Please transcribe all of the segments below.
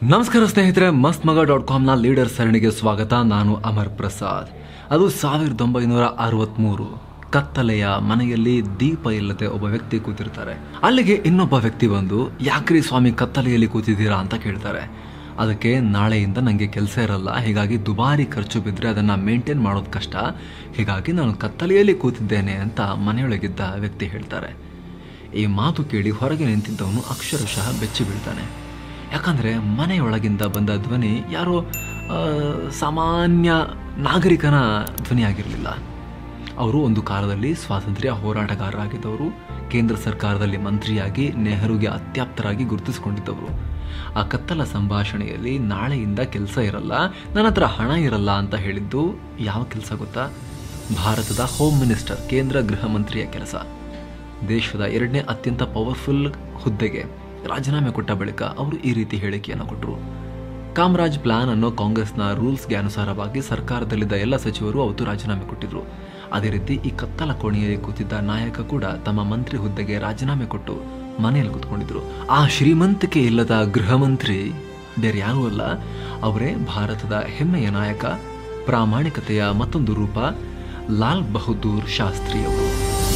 ನಮಸ್ಕಾರ ಸ್ನೇಹಿತರೆ ಮಸ್ತ್ ಮಗ ಡಾಟ್ ಕಾಮ್ನ ಲೀಡರ್ ಸರಣಿಗೆ ಸ್ವಾಗತ ನಾನು ಅಮರ್ ಪ್ರಸಾದ್ ಅದು ಸಾವಿರದ ಒಂಬೈನೂರ ಅರವತ್ತ್ಮೂರು ಕತ್ತಲೆಯ ಮನೆಯಲ್ಲಿ ದೀಪ ಇಲ್ಲದೆ ಒಬ್ಬ ವ್ಯಕ್ತಿ ಕೂತಿರ್ತಾರೆ ಅಲ್ಲಿಗೆ ಇನ್ನೊಬ್ಬ ವ್ಯಕ್ತಿ ಬಂದು ಯಾಕ್ರಿ ಸ್ವಾಮಿ ಕತ್ತಲೆಯಲ್ಲಿ ಕೂತಿದ್ದೀರಾ ಅಂತ ಕೇಳ್ತಾರೆ ಅದಕ್ಕೆ ನಾಳೆಯಿಂದ ನನಗೆ ಕೆಲಸ ಇರಲ್ಲ ಹೀಗಾಗಿ ದುಬಾರಿ ಖರ್ಚು ಬಿದ್ದರೆ ಅದನ್ನು ಮೇಂಟೈನ್ ಮಾಡೋದು ಕಷ್ಟ ಹೀಗಾಗಿ ನಾನು ಕತ್ತಲೆಯಲ್ಲಿ ಕೂತಿದ್ದೇನೆ ಅಂತ ಮನೆಯೊಳಗಿದ್ದ ವ್ಯಕ್ತಿ ಹೇಳ್ತಾರೆ ಈ ಮಾತು ಕೇಳಿ ಹೊರಗೆ ನಿಂತಿದ್ದವನು ಅಕ್ಷರಶಃ ಬೆಚ್ಚಿ ಬೀಳ್ತಾನೆ ಯಾಕಂದರೆ ಮನೆಯೊಳಗಿಂದ ಬಂದ ಧ್ವನಿ ಯಾರೋ ಆ, ಸಾಮಾನ್ಯ ನಾಗರಿಕನ ಧ್ವನಿಯಾಗಿರಲಿಲ್ಲ ಅವರು ಒಂದು ಕಾಲದಲ್ಲಿ ಸ್ವಾತಂತ್ರ್ಯ ಹೋರಾಟಗಾರರಾಗಿದ್ದವರು ಕೇಂದ್ರ ಸರ್ಕಾರದಲ್ಲಿ ಮಂತ್ರಿಯಾಗಿ ನೆಹರುಗೆ ಅತ್ಯಾಪ್ತರಾಗಿ ಗುರುತಿಸಿಕೊಂಡಿದ್ದವರು ಆ ಕತ್ತಲ ಸಂಭಾಷಣೆಯಲ್ಲಿ ನಾಳೆಯಿಂದ ಕೆಲಸ ಇರಲ್ಲ ನನ್ನ ಹತ್ರ ಹಣ ಇರಲ್ಲ ಅಂತ ಹೇಳಿದ್ದು ಯಾವ ಕೆಲಸ ಗೊತ್ತಾ ಭಾರತದ ಹೋಮ್ ಮಿನಿಸ್ಟರ್ ಕೇಂದ್ರ ಗೃಹ ಮಂತ್ರಿಯ ಕೆಲಸ ದೇಶದ ಎರಡನೇ ಅತ್ಯಂತ ಪವರ್ಫುಲ್ ಹುದ್ದೆಗೆ ರಾಜೀನಾಮೆ ಕೊಟ್ಟ ಬಳಿಕ ಅವರು ಈ ರೀತಿ ಹೇಳಿಕೆಯನ್ನು ಕೊಟ್ಟರು ಕಾಮರಾಜ್ ಪ್ಲಾನ್ ಅನ್ನೋ ಕಾಂಗ್ರೆಸ್ನ ರೂಲ್ಸ್ಗೆ ಅನುಸಾರವಾಗಿ ಸರ್ಕಾರದಲ್ಲಿದ್ದ ಎಲ್ಲ ಸಚಿವರು ಅವತ್ತು ರಾಜೀನಾಮೆ ಕೊಟ್ಟಿದ್ರು ಅದೇ ರೀತಿ ಈ ಕತ್ತಲ ಕೋಣೆಯಲ್ಲಿ ಕೂತಿದ್ದ ನಾಯಕ ಕೂಡ ತಮ್ಮ ಮಂತ್ರಿ ಹುದ್ದೆಗೆ ರಾಜೀನಾಮೆ ಕೊಟ್ಟು ಮನೆಯಲ್ಲಿ ಕೂತ್ಕೊಂಡಿದ್ರು ಆ ಶ್ರೀಮಂತಿಕೆ ಇಲ್ಲದ ಗೃಹ ಮಂತ್ರಿ ಬೇರೆ ಯಾರೂ ಅಲ್ಲ ಅವರೇ ಭಾರತದ ಹೆಮ್ಮೆಯ ನಾಯಕ ಪ್ರಾಮಾಣಿಕತೆಯ ಮತ್ತೊಂದು ರೂಪ ಲಾಲ್ ಬಹದ್ದೂರ್ ಶಾಸ್ತ್ರಿಯವರು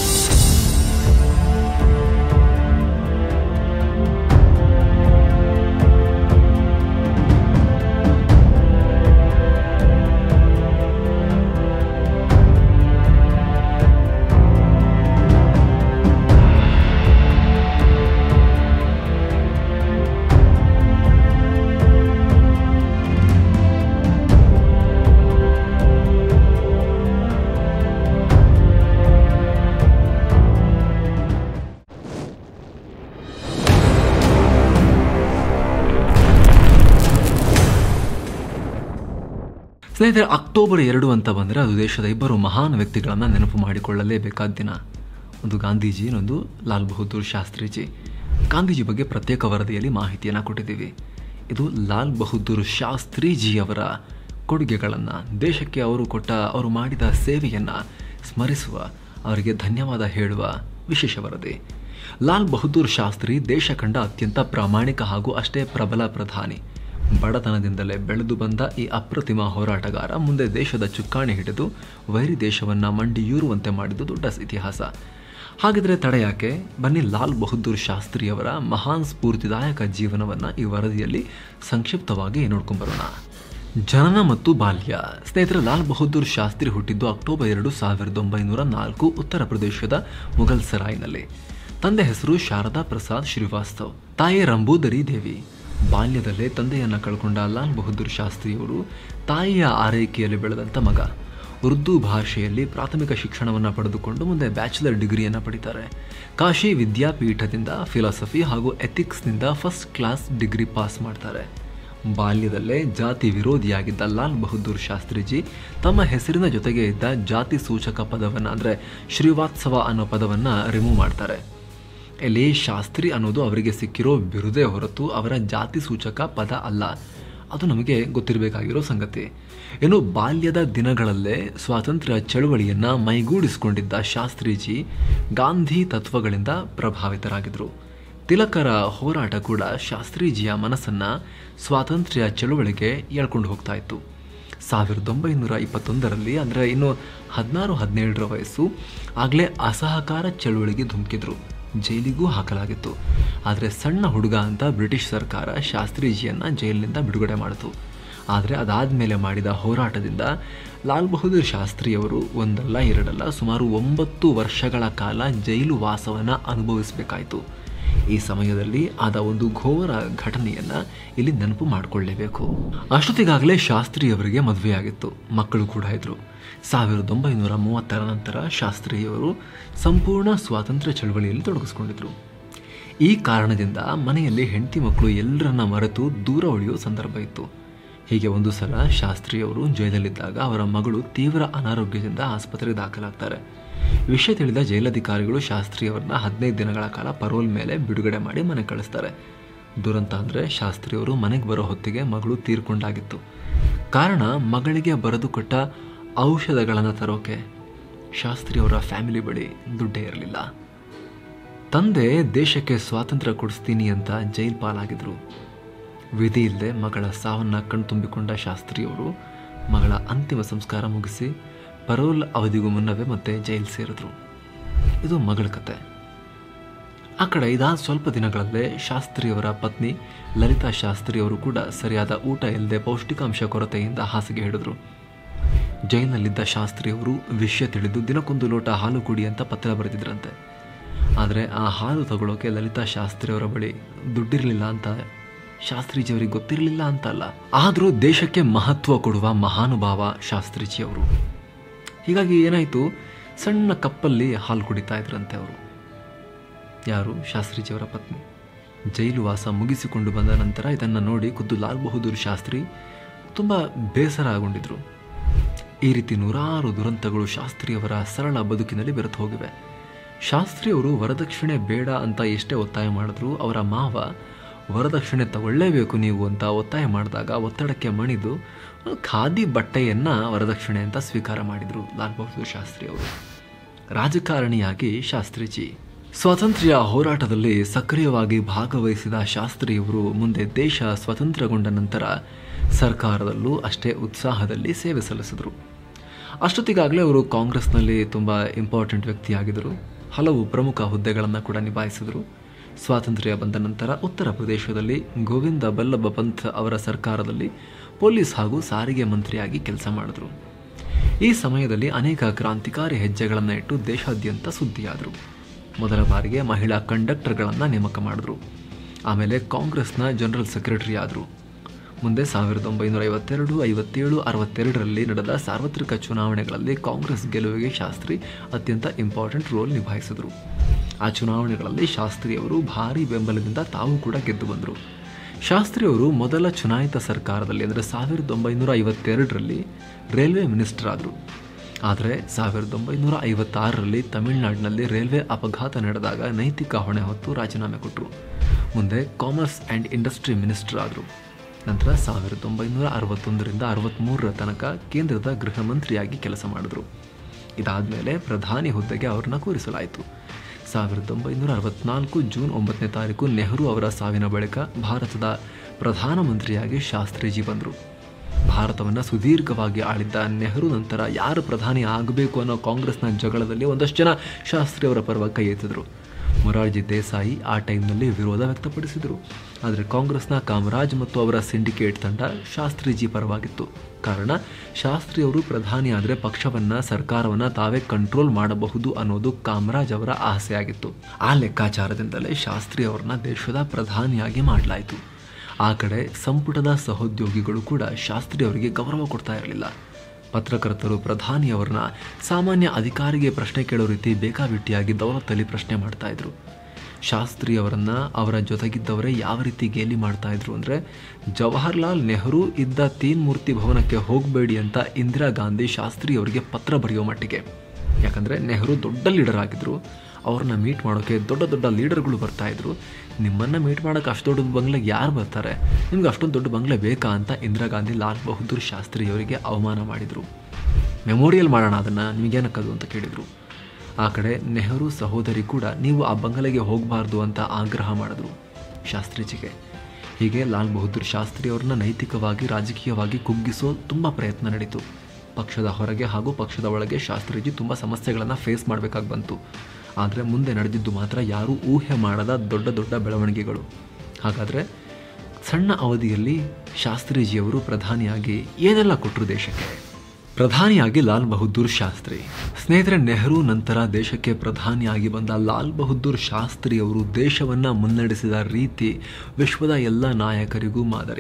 ಸ್ನೇಹಿತರೆ ಅಕ್ಟೋಬರ್ ಎರಡು ಅಂತ ಬಂದರೆ ಅದು ದೇಶದ ಇಬ್ಬರು ಮಹಾನ್ ವ್ಯಕ್ತಿಗಳನ್ನು ನೆನಪು ಮಾಡಿಕೊಳ್ಳಲೇಬೇಕಾದ ದಿನ ಒಂದು ಗಾಂಧೀಜಿ ಇನ್ನೊಂದು ಲಾಲ್ ಬಹದ್ದೂರ್ ಶಾಸ್ತ್ರಿಜಿ ಗಾಂಧೀಜಿ ಬಗ್ಗೆ ಪ್ರತ್ಯೇಕ ವರದಿಯಲ್ಲಿ ಮಾಹಿತಿಯನ್ನು ಕೊಟ್ಟಿದ್ದೀವಿ ಇದು ಲಾಲ್ ಬಹದ್ದೂರ್ ಶಾಸ್ತ್ರಿಜಿ ಅವರ ಕೊಡುಗೆಗಳನ್ನು ದೇಶಕ್ಕೆ ಅವರು ಕೊಟ್ಟ ಅವರು ಮಾಡಿದ ಸೇವೆಯನ್ನು ಸ್ಮರಿಸುವ ಅವರಿಗೆ ಧನ್ಯವಾದ ಹೇಳುವ ವಿಶೇಷ ವರದಿ ಲಾಲ್ ಬಹದ್ದೂರ್ ಶಾಸ್ತ್ರಿ ದೇಶ ಕಂಡ ಅತ್ಯಂತ ಪ್ರಾಮಾಣಿಕ ಹಾಗೂ ಅಷ್ಟೇ ಪ್ರಬಲ ಪ್ರಧಾನಿ ಬಡತನದಿಂದಲೇ ಬೆಳೆದು ಬಂದ ಈ ಅಪ್ರತಿಮ ಹೋರಾಟಗಾರ ಮುಂದೆ ದೇಶದ ಚುಕ್ಕಾಣಿ ಹಿಡಿದು ವೈರಿ ದೇಶವನ್ನ ಮಂಡಿಯೂರುವಂತೆ ಮಾಡಿದ್ದು ದೊಡ್ಡ ಇತಿಹಾಸ ಹಾಗಿದ್ರೆ ತಡೆಯಾಕೆ ಬನ್ನಿ ಲಾಲ್ ಬಹದ್ದೂರ್ ಶಾಸ್ತ್ರಿಯವರ ಮಹಾನ್ ಸ್ಫೂರ್ತಿದಾಯಕ ಜೀವನವನ್ನು ಈ ವರದಿಯಲ್ಲಿ ಸಂಕ್ಷಿಪ್ತವಾಗಿ ನೋಡ್ಕೊಂಬರೋಣ ಜನನ ಮತ್ತು ಬಾಲ್ಯ ಸ್ನೇಹಿತರೆ ಲಾಲ್ ಬಹದ್ದೂರ್ ಶಾಸ್ತ್ರಿ ಹುಟ್ಟಿದ್ದು ಅಕ್ಟೋಬರ್ ಎರಡು ಸಾವಿರದ ಒಂಬೈನೂರ ನಾಲ್ಕು ಉತ್ತರ ಪ್ರದೇಶದ ಮುಘಲ್ ಸರಾಯ್ನಲ್ಲಿ ತಂದೆ ಹೆಸರು ಶಾರದಾ ಪ್ರಸಾದ್ ಶ್ರೀವಾಸ್ತವ್ ತಾಯಿ ರಂಬೂದರಿ ದೇವಿ ಬಾಲ್ಯದಲ್ಲೇ ತಂದೆಯನ್ನು ಕಳ್ಕೊಂಡ ಲಾಲ್ ಬಹದ್ದೂರ್ ಶಾಸ್ತ್ರಿಯವರು ತಾಯಿಯ ಆರೈಕೆಯಲ್ಲಿ ಬೆಳೆದಂಥ ಮಗ ಉರ್ದು ಭಾಷೆಯಲ್ಲಿ ಪ್ರಾಥಮಿಕ ಶಿಕ್ಷಣವನ್ನು ಪಡೆದುಕೊಂಡು ಮುಂದೆ ಬ್ಯಾಚುಲರ್ ಡಿಗ್ರಿಯನ್ನು ಪಡಿತಾರೆ ಕಾಶಿ ವಿದ್ಯಾಪೀಠದಿಂದ ಫಿಲಾಸಫಿ ಹಾಗೂ ಎಥಿಕ್ಸ್ನಿಂದ ಫಸ್ಟ್ ಕ್ಲಾಸ್ ಡಿಗ್ರಿ ಪಾಸ್ ಮಾಡ್ತಾರೆ ಬಾಲ್ಯದಲ್ಲೇ ಜಾತಿ ವಿರೋಧಿಯಾಗಿದ್ದ ಲಾಲ್ ಬಹದ್ದೂರ್ ಶಾಸ್ತ್ರಿಜಿ ತಮ್ಮ ಹೆಸರಿನ ಜೊತೆಗೆ ಇದ್ದ ಜಾತಿ ಸೂಚಕ ಪದವನ್ನು ಅಂದರೆ ಶ್ರೀವಾತ್ಸವ ಅನ್ನೋ ಪದವನ್ನು ರಿಮೂವ್ ಮಾಡ್ತಾರೆ ಇಲ್ಲಿ ಶಾಸ್ತ್ರಿ ಅನ್ನೋದು ಅವರಿಗೆ ಸಿಕ್ಕಿರೋ ಬಿರುದೇ ಹೊರತು ಅವರ ಜಾತಿ ಸೂಚಕ ಪದ ಅಲ್ಲ ಅದು ನಮಗೆ ಗೊತ್ತಿರಬೇಕಾಗಿರೋ ಸಂಗತಿ ಇನ್ನು ಬಾಲ್ಯದ ದಿನಗಳಲ್ಲೇ ಸ್ವಾತಂತ್ರ್ಯ ಚಳುವಳಿಯನ್ನು ಮೈಗೂಡಿಸಿಕೊಂಡಿದ್ದ ಶಾಸ್ತ್ರೀಜಿ ಗಾಂಧಿ ತತ್ವಗಳಿಂದ ಪ್ರಭಾವಿತರಾಗಿದ್ದರು ತಿಲಕರ ಹೋರಾಟ ಕೂಡ ಶಾಸ್ತ್ರೀಜಿಯ ಮನಸ್ಸನ್ನ ಸ್ವಾತಂತ್ರ್ಯ ಚಳುವಳಿಗೆ ಎಳ್ಕೊಂಡು ಹೋಗ್ತಾ ಇತ್ತು ಸಾವಿರದ ಒಂಬೈನೂರ ಇಪ್ಪತ್ತೊಂದರಲ್ಲಿ ಅಂದರೆ ಇನ್ನು ಹದಿನಾರು ಹದಿನೇಳರ ವಯಸ್ಸು ಆಗಲೇ ಅಸಹಕಾರ ಚಳುವಳಿಗೆ ಧುಮುಕಿದ್ರು ಜೈಲಿಗೂ ಹಾಕಲಾಗಿತ್ತು ಆದರೆ ಸಣ್ಣ ಹುಡುಗ ಅಂತ ಬ್ರಿಟಿಷ್ ಸರ್ಕಾರ ಶಾಸ್ತ್ರೀಜಿಯನ್ನು ಜೈಲಿನಿಂದ ಬಿಡುಗಡೆ ಮಾಡಿತು ಆದರೆ ಅದಾದಮೇಲೆ ಮಾಡಿದ ಹೋರಾಟದಿಂದ ಲಾಲ್ ಬಹದ್ದೂರ್ ಶಾಸ್ತ್ರಿಯವರು ಒಂದಲ್ಲ ಎರಡಲ್ಲ ಸುಮಾರು ಒಂಬತ್ತು ವರ್ಷಗಳ ಕಾಲ ಜೈಲು ವಾಸವನ್ನು ಅನುಭವಿಸಬೇಕಾಯಿತು ಈ ಸಮಯದಲ್ಲಿ ಆದ ಒಂದು ಘೋರ ಘಟನೆಯನ್ನು ಇಲ್ಲಿ ನೆನಪು ಮಾಡಿಕೊಳ್ಳಲೇಬೇಕು ಅಷ್ಟೊತ್ತಿಗಾಗಲೇ ಶಾಸ್ತ್ರಿಯವರಿಗೆ ಮದುವೆಯಾಗಿತ್ತು ಮಕ್ಕಳು ಕೂಡ ಇದ್ರು ಸಾವಿರದ ಒಂಬೈನೂರ ಮೂವತ್ತರ ನಂತರ ಶಾಸ್ತ್ರಿಯವರು ಸಂಪೂರ್ಣ ಸ್ವಾತಂತ್ರ್ಯ ಚಳವಳಿಯಲ್ಲಿ ತೊಡಗಿಸ್ಕೊಂಡಿದ್ರು ಈ ಕಾರಣದಿಂದ ಮನೆಯಲ್ಲಿ ಹೆಂಡತಿ ಮಕ್ಕಳು ಎಲ್ಲರನ್ನ ಮರೆತು ದೂರ ಉಳಿಯೋ ಸಂದರ್ಭ ಇತ್ತು ಹೀಗೆ ಒಂದು ಸಲ ಶಾಸ್ತ್ರಿಯವರು ಜೈಲಲ್ಲಿದ್ದಾಗ ಅವರ ಮಗಳು ತೀವ್ರ ಅನಾರೋಗ್ಯದಿಂದ ಆಸ್ಪತ್ರೆಗೆ ದಾಖಲಾಗ್ತಾರೆ ವಿಷಯ ತಿಳಿದ ಜೈಲಧಿಕಾರಿಗಳು ಶಾಸ್ತ್ರಿಯವರನ್ನ ಹದಿನೈದು ದಿನಗಳ ಕಾಲ ಪರೋಲ್ ಮೇಲೆ ಬಿಡುಗಡೆ ಮಾಡಿ ಮನೆ ಕಳಿಸ್ತಾರೆ ದುರಂತ ಅಂದರೆ ಶಾಸ್ತ್ರಿಯವರು ಮನೆಗೆ ಬರೋ ಹೊತ್ತಿಗೆ ಮಗಳು ತೀರ್ಕೊಂಡಾಗಿತ್ತು ಕಾರಣ ಮಗಳಿಗೆ ಬರೆದು ಕೊಟ್ಟ ಔಷಧಗಳನ್ನು ತರೋಕೆ ಶಾಸ್ತ್ರಿಯವರ ಫ್ಯಾಮಿಲಿ ಬಳಿ ದುಡ್ಡೇ ಇರಲಿಲ್ಲ ತಂದೆ ದೇಶಕ್ಕೆ ಸ್ವಾತಂತ್ರ್ಯ ಕೊಡಿಸ್ತೀನಿ ಅಂತ ಜೈಲ್ ಪಾಲಾಗಿದ್ರು ವಿಧಿ ಇಲ್ಲದೆ ಮಗಳ ಸಾವನ್ನು ಕಣ್ತುಂಬಿಕೊಂಡ ಶಾಸ್ತ್ರಿಯವರು ಮಗಳ ಅಂತಿಮ ಸಂಸ್ಕಾರ ಮುಗಿಸಿ ಪರೋಲ್ ಅವಧಿಗೂ ಮುನ್ನವೇ ಮತ್ತೆ ಜೈಲು ಸೇರಿದ್ರು ಇದು ಮಗಳ ಕತೆ ಆ ಕಡೆ ಇದಾದ ಸ್ವಲ್ಪ ದಿನಗಳಲ್ಲೇ ಶಾಸ್ತ್ರಿಯವರ ಪತ್ನಿ ಲಲಿತಾ ಶಾಸ್ತ್ರಿಯವರು ಕೂಡ ಸರಿಯಾದ ಊಟ ಇಲ್ಲದೆ ಪೌಷ್ಟಿಕಾಂಶ ಕೊರತೆಯಿಂದ ಹಾಸಿಗೆ ಹಿಡಿದ್ರು ಜೈಲಿನಲ್ಲಿದ್ದ ಶಾಸ್ತ್ರಿಯವರು ವಿಷಯ ತಿಳಿದು ದಿನಕ್ಕೊಂದು ಲೋಟ ಹಾಲು ಕುಡಿ ಅಂತ ಪತ್ರ ಬರೆದಿದ್ರಂತೆ ಆದರೆ ಆ ಹಾಲು ತಗೊಳ್ಳೋಕೆ ಲಲಿತಾ ಶಾಸ್ತ್ರಿಯವರ ಬಳಿ ದುಡ್ಡಿರಲಿಲ್ಲ ಅಂತ ಶಾಸ್ತ್ರೀಜಿಯವರಿಗೆ ಗೊತ್ತಿರಲಿಲ್ಲ ಅಂತಲ್ಲ ಆದರೂ ದೇಶಕ್ಕೆ ಮಹತ್ವ ಕೊಡುವ ಮಹಾನುಭಾವ ಶಾಸ್ತ್ರೀಜಿಯವರು ಹೀಗಾಗಿ ಏನಾಯಿತು ಸಣ್ಣ ಕಪ್ಪಲ್ಲಿ ಹಾಲು ಕುಡಿತಾ ಇದ್ರಂತೆ ಅವರು ಯಾರು ಶಾಸ್ತ್ರೀಜಿಯವರ ಪತ್ನಿ ಜೈಲು ವಾಸ ಮುಗಿಸಿಕೊಂಡು ಬಂದ ನಂತರ ಇದನ್ನು ನೋಡಿ ಖುದ್ದು ಲಾಲ್ ಬಹದ್ದೂರ್ ಶಾಸ್ತ್ರಿ ತುಂಬ ಬೇಸರಗೊಂಡಿದ್ರು ಈ ರೀತಿ ನೂರಾರು ದುರಂತಗಳು ಶಾಸ್ತ್ರಿಯವರ ಸರಳ ಬದುಕಿನಲ್ಲಿ ಬೆರೆತು ಹೋಗಿವೆ ಶಾಸ್ತ್ರಿಯವರು ವರದಕ್ಷಿಣೆ ಬೇಡ ಅಂತ ಎಷ್ಟೇ ಒತ್ತಾಯ ಮಾಡಿದ್ರು ಅವರ ಮಾವ ವರದಕ್ಷಿಣೆ ತಗೊಳ್ಳೇಬೇಕು ನೀವು ಅಂತ ಒತ್ತಾಯ ಮಾಡಿದಾಗ ಒತ್ತಡಕ್ಕೆ ಮಣಿದು ಖಾದಿ ಬಟ್ಟೆಯನ್ನ ವರದಕ್ಷಿಣೆ ಅಂತ ಸ್ವೀಕಾರ ಮಾಡಿದರು ಲಾಲ್ ಬಹದ್ದೂರ್ ಶಾಸ್ತ್ರಿಯವರು ರಾಜಕಾರಣಿಯಾಗಿ ಶಾಸ್ತ್ರಿಜಿ ಸ್ವಾತಂತ್ರ್ಯ ಹೋರಾಟದಲ್ಲಿ ಸಕ್ರಿಯವಾಗಿ ಭಾಗವಹಿಸಿದ ಶಾಸ್ತ್ರಿಯವರು ಮುಂದೆ ದೇಶ ಸ್ವತಂತ್ರಗೊಂಡ ನಂತರ ಸರ್ಕಾರದಲ್ಲೂ ಅಷ್ಟೇ ಉತ್ಸಾಹದಲ್ಲಿ ಸೇವೆ ಸಲ್ಲಿಸಿದರು ಅಷ್ಟೊತ್ತಿಗಾಗಲೇ ಅವರು ಕಾಂಗ್ರೆಸ್ನಲ್ಲಿ ತುಂಬ ಇಂಪಾರ್ಟೆಂಟ್ ವ್ಯಕ್ತಿಯಾಗಿದ್ದರು ಹಲವು ಪ್ರಮುಖ ಹುದ್ದೆಗಳನ್ನು ಕೂಡ ನಿಭಾಯಿಸಿದರು ಸ್ವಾತಂತ್ರ್ಯ ಬಂದ ನಂತರ ಉತ್ತರ ಪ್ರದೇಶದಲ್ಲಿ ಗೋವಿಂದ ಬಲ್ಲಭ ಪಂತ್ ಅವರ ಸರ್ಕಾರದಲ್ಲಿ ಪೊಲೀಸ್ ಹಾಗೂ ಸಾರಿಗೆ ಮಂತ್ರಿಯಾಗಿ ಕೆಲಸ ಮಾಡಿದರು ಈ ಸಮಯದಲ್ಲಿ ಅನೇಕ ಕ್ರಾಂತಿಕಾರಿ ಹೆಜ್ಜೆಗಳನ್ನು ಇಟ್ಟು ದೇಶಾದ್ಯಂತ ಸುದ್ದಿಯಾದರು ಮೊದಲ ಬಾರಿಗೆ ಮಹಿಳಾ ಕಂಡಕ್ಟರ್ಗಳನ್ನು ನೇಮಕ ಮಾಡಿದ್ರು ಆಮೇಲೆ ಕಾಂಗ್ರೆಸ್ನ ಜನರಲ್ ಸೆಕ್ರೆಟರಿ ಆದರು ಮುಂದೆ ಸಾವಿರದ ಒಂಬೈನೂರ ಐವತ್ತೆರಡು ಐವತ್ತೇಳು ಅರವತ್ತೆರಡರಲ್ಲಿ ನಡೆದ ಸಾರ್ವತ್ರಿಕ ಚುನಾವಣೆಗಳಲ್ಲಿ ಕಾಂಗ್ರೆಸ್ ಗೆಲುವಿಗೆ ಶಾಸ್ತ್ರಿ ಅತ್ಯಂತ ಇಂಪಾರ್ಟೆಂಟ್ ರೋಲ್ ನಿಭಾಯಿಸಿದರು ಆ ಚುನಾವಣೆಗಳಲ್ಲಿ ಶಾಸ್ತ್ರಿಯವರು ಭಾರಿ ಬೆಂಬಲದಿಂದ ತಾವು ಕೂಡ ಗೆದ್ದು ಬಂದರು ಶಾಸ್ತ್ರಿಯವರು ಮೊದಲ ಚುನಾಯಿತ ಸರ್ಕಾರದಲ್ಲಿ ಅಂದರೆ ಸಾವಿರದ ಒಂಬೈನೂರ ಐವತ್ತೆರಡರಲ್ಲಿ ರೈಲ್ವೆ ಮಿನಿಸ್ಟರ್ ಆದರು ಆದರೆ ಸಾವಿರದ ಒಂಬೈನೂರ ಐವತ್ತಾರರಲ್ಲಿ ತಮಿಳುನಾಡಿನಲ್ಲಿ ರೈಲ್ವೆ ಅಪಘಾತ ನಡೆದಾಗ ನೈತಿಕ ಹೊಣೆ ಹೊತ್ತು ರಾಜೀನಾಮೆ ಕೊಟ್ಟರು ಮುಂದೆ ಕಾಮರ್ಸ್ ಆ್ಯಂಡ್ ಇಂಡಸ್ಟ್ರಿ ಮಿನಿಸ್ಟರ್ ಆದರು ನಂತರ ಸಾವಿರದ ಒಂಬೈನೂರ ಅರವತ್ತೊಂದರಿಂದ ಅರವತ್ತ್ಮೂರರ ತನಕ ಕೇಂದ್ರದ ಗೃಹ ಮಂತ್ರಿಯಾಗಿ ಕೆಲಸ ಮಾಡಿದರು ಇದಾದಮೇಲೆ ಪ್ರಧಾನಿ ಹುದ್ದೆಗೆ ಅವ್ರನ್ನ ಕೂರಿಸಲಾಯಿತು ಸಾವಿರದ ಒಂಬೈನೂರ ಅರವತ್ನಾಲ್ಕು ಜೂನ್ ಒಂಬತ್ತನೇ ತಾರೀಕು ನೆಹರು ಅವರ ಸಾವಿನ ಬಳಿಕ ಭಾರತದ ಪ್ರಧಾನಮಂತ್ರಿಯಾಗಿ ಶಾಸ್ತ್ರಿಜಿ ಬಂದರು ಭಾರತವನ್ನು ಸುದೀರ್ಘವಾಗಿ ಆಳಿದ್ದ ನೆಹರು ನಂತರ ಯಾರು ಪ್ರಧಾನಿ ಆಗಬೇಕು ಅನ್ನೋ ಕಾಂಗ್ರೆಸ್ನ ಜಗಳದಲ್ಲಿ ಒಂದಷ್ಟು ಜನ ಶಾಸ್ತ್ರಿಯವರ ಪರವಾಗಿ ಕೈ ಎತ್ತಿದ್ರು ಮೊರಾರ್ಜಿ ದೇಸಾಯಿ ಆ ಟೈಮ್ನಲ್ಲಿ ವಿರೋಧ ವ್ಯಕ್ತಪಡಿಸಿದರು ಆದರೆ ಕಾಂಗ್ರೆಸ್ನ ಕಾಮರಾಜ್ ಮತ್ತು ಅವರ ಸಿಂಡಿಕೇಟ್ ತಂಡ ಶಾಸ್ತ್ರಿಜಿ ಪರವಾಗಿತ್ತು ಕಾರಣ ಶಾಸ್ತ್ರಿಯವರು ಪ್ರಧಾನಿ ಆದರೆ ಪಕ್ಷವನ್ನು ಸರ್ಕಾರವನ್ನು ತಾವೇ ಕಂಟ್ರೋಲ್ ಮಾಡಬಹುದು ಅನ್ನೋದು ಕಾಮರಾಜ್ ಅವರ ಆಸೆಯಾಗಿತ್ತು ಆ ಲೆಕ್ಕಾಚಾರದಿಂದಲೇ ಶಾಸ್ತ್ರಿ ಅವರನ್ನ ದೇಶದ ಪ್ರಧಾನಿಯಾಗಿ ಮಾಡಲಾಯಿತು ಆ ಕಡೆ ಸಂಪುಟದ ಸಹೋದ್ಯೋಗಿಗಳು ಕೂಡ ಶಾಸ್ತ್ರಿ ಅವರಿಗೆ ಗೌರವ ಕೊಡ್ತಾ ಇರಲಿಲ್ಲ ಪತ್ರಕರ್ತರು ಪ್ರಧಾನಿಯವರನ್ನ ಸಾಮಾನ್ಯ ಅಧಿಕಾರಿಗೆ ಪ್ರಶ್ನೆ ಕೇಳೋ ರೀತಿ ಬೇಕಾಬಿಟ್ಟಿಯಾಗಿ ದೌಲತ್ತಲ್ಲಿ ಪ್ರಶ್ನೆ ಮಾಡ್ತಾ ಇದ್ರು ಶಾಸ್ತ್ರಿ ಅವರನ್ನ ಅವರ ಜೊತೆಗಿದ್ದವರೇ ಯಾವ ರೀತಿ ಗೇಲಿ ಮಾಡ್ತಾ ಇದ್ರು ಅಂದರೆ ಜವಾಹರ್ಲಾಲ್ ನೆಹರು ಇದ್ದ ತೀನ್ ಮೂರ್ತಿ ಭವನಕ್ಕೆ ಹೋಗಬೇಡಿ ಅಂತ ಇಂದಿರಾ ಗಾಂಧಿ ಶಾಸ್ತ್ರಿ ಅವರಿಗೆ ಪತ್ರ ಬರೆಯೋ ಮಟ್ಟಿಗೆ ಯಾಕಂದರೆ ನೆಹರು ದೊಡ್ಡ ಲೀಡರ್ ಆಗಿದ್ರು ಅವ್ರನ್ನ ಮೀಟ್ ಮಾಡೋಕ್ಕೆ ದೊಡ್ಡ ದೊಡ್ಡ ಲೀಡರ್ಗಳು ಬರ್ತಾ ಇದ್ರು ನಿಮ್ಮನ್ನು ಮೀಟ್ ಮಾಡೋಕ್ಕೆ ಅಷ್ಟು ದೊಡ್ಡ ಬಂಗ್ಲೆಗೆ ಯಾರು ಬರ್ತಾರೆ ನಿಮ್ಗೆ ಅಷ್ಟೊಂದು ದೊಡ್ಡ ಬಂಗ್ಲೆ ಬೇಕಾ ಅಂತ ಇಂದಿರಾ ಗಾಂಧಿ ಲಾಲ್ ಬಹದ್ದೂರ್ ಶಾಸ್ತ್ರಿ ಅವರಿಗೆ ಅವಮಾನ ಮಾಡಿದರು ಮೆಮೋರಿಯಲ್ ಮಾಡೋಣ ಅದನ್ನು ನಿಮಗೇನಕ್ಕದು ಅಂತ ಕೇಳಿದರು ಆ ಕಡೆ ನೆಹರು ಸಹೋದರಿ ಕೂಡ ನೀವು ಆ ಬಂಗಲೆಗೆ ಹೋಗಬಾರ್ದು ಅಂತ ಆಗ್ರಹ ಮಾಡಿದ್ರು ಶಾಸ್ತ್ರಿಜಿಗೆ ಹೀಗೆ ಲಾಲ್ ಬಹದ್ದೂರ್ ಶಾಸ್ತ್ರಿ ಅವ್ರನ್ನ ನೈತಿಕವಾಗಿ ರಾಜಕೀಯವಾಗಿ ಕುಗ್ಗಿಸೋ ತುಂಬ ಪ್ರಯತ್ನ ನಡೀತು ಪಕ್ಷದ ಹೊರಗೆ ಹಾಗೂ ಪಕ್ಷದ ಒಳಗೆ ಶಾಸ್ತ್ರಿಜಿ ತುಂಬ ಸಮಸ್ಯೆಗಳನ್ನು ಫೇಸ್ ಮಾಡಬೇಕಾಗಿ ಬಂತು ಆದರೆ ಮುಂದೆ ನಡೆದಿದ್ದು ಮಾತ್ರ ಯಾರೂ ಊಹೆ ಮಾಡದ ದೊಡ್ಡ ದೊಡ್ಡ ಬೆಳವಣಿಗೆಗಳು ಹಾಗಾದರೆ ಸಣ್ಣ ಅವಧಿಯಲ್ಲಿ ಶಾಸ್ತ್ರಿಜಿಯವರು ಪ್ರಧಾನಿಯಾಗಿ ಏನೆಲ್ಲ ಕೊಟ್ಟರು ದೇಶಕ್ಕೆ ಪ್ರಧಾನಿಯಾಗಿ ಲಾಲ್ ಬಹದ್ದೂರ್ ಶಾಸ್ತ್ರಿ ಸ್ನೇಹಿತರೆ ನೆಹರು ನಂತರ ದೇಶಕ್ಕೆ ಪ್ರಧಾನಿಯಾಗಿ ಬಂದ ಲಾಲ್ ಬಹದ್ದೂರ್ ಶಾಸ್ತ್ರಿ ಅವರು ದೇಶವನ್ನು ಮುನ್ನಡೆಸಿದ ರೀತಿ ವಿಶ್ವದ ಎಲ್ಲ ನಾಯಕರಿಗೂ ಮಾದರಿ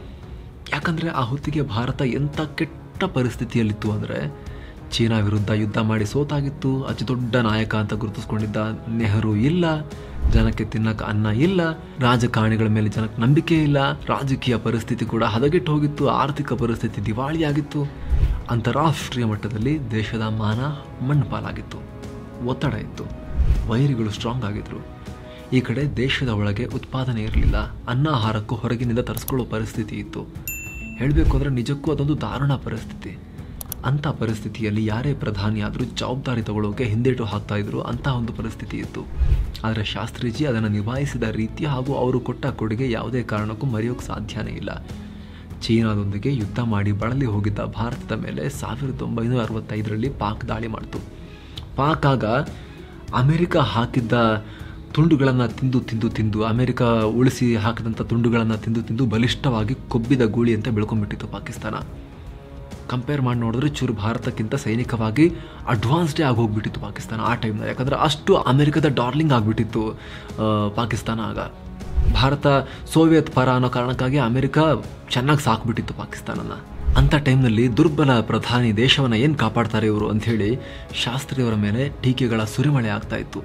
ಯಾಕಂದರೆ ಆ ಹೊತ್ತಿಗೆ ಭಾರತ ಎಂಥ ಕೆಟ್ಟ ಪರಿಸ್ಥಿತಿಯಲ್ಲಿತ್ತು ಅಂದರೆ ಚೀನಾ ವಿರುದ್ಧ ಯುದ್ಧ ಮಾಡಿ ಸೋತಾಗಿತ್ತು ಅತಿ ದೊಡ್ಡ ನಾಯಕ ಅಂತ ಗುರುತಿಸ್ಕೊಂಡಿದ್ದ ನೆಹರು ಇಲ್ಲ ಜನಕ್ಕೆ ತಿನ್ನಕ್ಕೆ ಅನ್ನ ಇಲ್ಲ ರಾಜಕಾರಣಿಗಳ ಮೇಲೆ ಜನಕ್ಕೆ ನಂಬಿಕೆ ಇಲ್ಲ ರಾಜಕೀಯ ಪರಿಸ್ಥಿತಿ ಕೂಡ ಹದಗೆಟ್ಟು ಹೋಗಿತ್ತು ಆರ್ಥಿಕ ಪರಿಸ್ಥಿತಿ ದಿವಾಳಿಯಾಗಿತ್ತು ಅಂತಾರಾಷ್ಟ್ರೀಯ ಮಟ್ಟದಲ್ಲಿ ದೇಶದ ಮಾನ ಮಣ್ಣು ಪಾಲಾಗಿತ್ತು ಒತ್ತಡ ಇತ್ತು ವೈರಿಗಳು ಸ್ಟ್ರಾಂಗ್ ಆಗಿದ್ರು ಈ ಕಡೆ ದೇಶದ ಒಳಗೆ ಉತ್ಪಾದನೆ ಇರಲಿಲ್ಲ ಅನ್ನ ಆಹಾರಕ್ಕೂ ಹೊರಗಿನಿಂದ ತರಿಸ್ಕೊಳ್ಳೋ ಪರಿಸ್ಥಿತಿ ಇತ್ತು ಹೇಳಬೇಕು ಅಂದರೆ ನಿಜಕ್ಕೂ ಅದೊಂದು ದಾರುಣ ಪರಿಸ್ಥಿತಿ ಅಂಥ ಪರಿಸ್ಥಿತಿಯಲ್ಲಿ ಯಾರೇ ಪ್ರಧಾನಿ ಆದರೂ ಜವಾಬ್ದಾರಿ ತಗೊಳ್ಳೋಕೆ ಹಿಂದೇಟು ಹಾಕ್ತಾ ಇದ್ರು ಅಂಥ ಒಂದು ಪರಿಸ್ಥಿತಿ ಇತ್ತು ಆದರೆ ಶಾಸ್ತ್ರೀಜಿ ಅದನ್ನು ನಿಭಾಯಿಸಿದ ರೀತಿ ಹಾಗೂ ಅವರು ಕೊಟ್ಟ ಕೊಡುಗೆ ಯಾವುದೇ ಕಾರಣಕ್ಕೂ ಮರೆಯೋಕ್ಕೆ ಸಾಧ್ಯನೇ ಇಲ್ಲ ಚೀನಾದೊಂದಿಗೆ ಯುದ್ಧ ಮಾಡಿ ಬಳಲಿ ಹೋಗಿದ್ದ ಭಾರತದ ಮೇಲೆ ಸಾವಿರದ ಒಂಬೈನೂರ ಅರವತ್ತೈದರಲ್ಲಿ ಪಾಕ್ ದಾಳಿ ಮಾಡಿತು ಪಾಕ್ ಆಗ ಅಮೆರಿಕ ಹಾಕಿದ್ದ ತುಂಡುಗಳನ್ನು ತಿಂದು ತಿಂದು ತಿಂದು ಅಮೆರಿಕ ಉಳಿಸಿ ಹಾಕಿದಂಥ ತುಂಡುಗಳನ್ನು ತಿಂದು ತಿಂದು ಬಲಿಷ್ಠವಾಗಿ ಕೊಬ್ಬಿದ ಗೂಳಿ ಅಂತ ಬೆಳ್ಕೊಂಡ್ಬಿಟ್ಟಿತ್ತು ಪಾಕಿಸ್ತಾನ ಕಂಪೇರ್ ಮಾಡಿ ನೋಡಿದ್ರೆ ಚೂರು ಭಾರತಕ್ಕಿಂತ ಸೈನಿಕವಾಗಿ ಅಡ್ವಾನ್ಸ್ಡೇ ಆಗಿ ಹೋಗ್ಬಿಟ್ಟಿತ್ತು ಪಾಕಿಸ್ತಾನ ಆ ಟೈಮ್ನಲ್ಲಿ ಯಾಕಂದರೆ ಅಷ್ಟು ಅಮೆರಿಕದ ಡಾರ್ಲಿಂಗ್ ಆಗಿಬಿಟ್ಟಿತ್ತು ಪಾಕಿಸ್ತಾನ ಆಗ ಭಾರತ ಸೋವಿಯತ್ ಪರ ಅನ್ನೋ ಕಾರಣಕ್ಕಾಗಿ ಅಮೆರಿಕ ಚೆನ್ನಾಗಿ ಸಾಕ್ಬಿಟ್ಟಿತ್ತು ಪಾಕಿಸ್ತಾನನ ಅಂಥ ಟೈಮ್ನಲ್ಲಿ ದುರ್ಬಲ ಪ್ರಧಾನಿ ದೇಶವನ್ನು ಏನು ಕಾಪಾಡ್ತಾರೆ ಇವರು ಅಂಥೇಳಿ ಶಾಸ್ತ್ರಿಯವರ ಮೇಲೆ ಟೀಕೆಗಳ ಸುರಿಮಳೆ ಆಗ್ತಾ ಇತ್ತು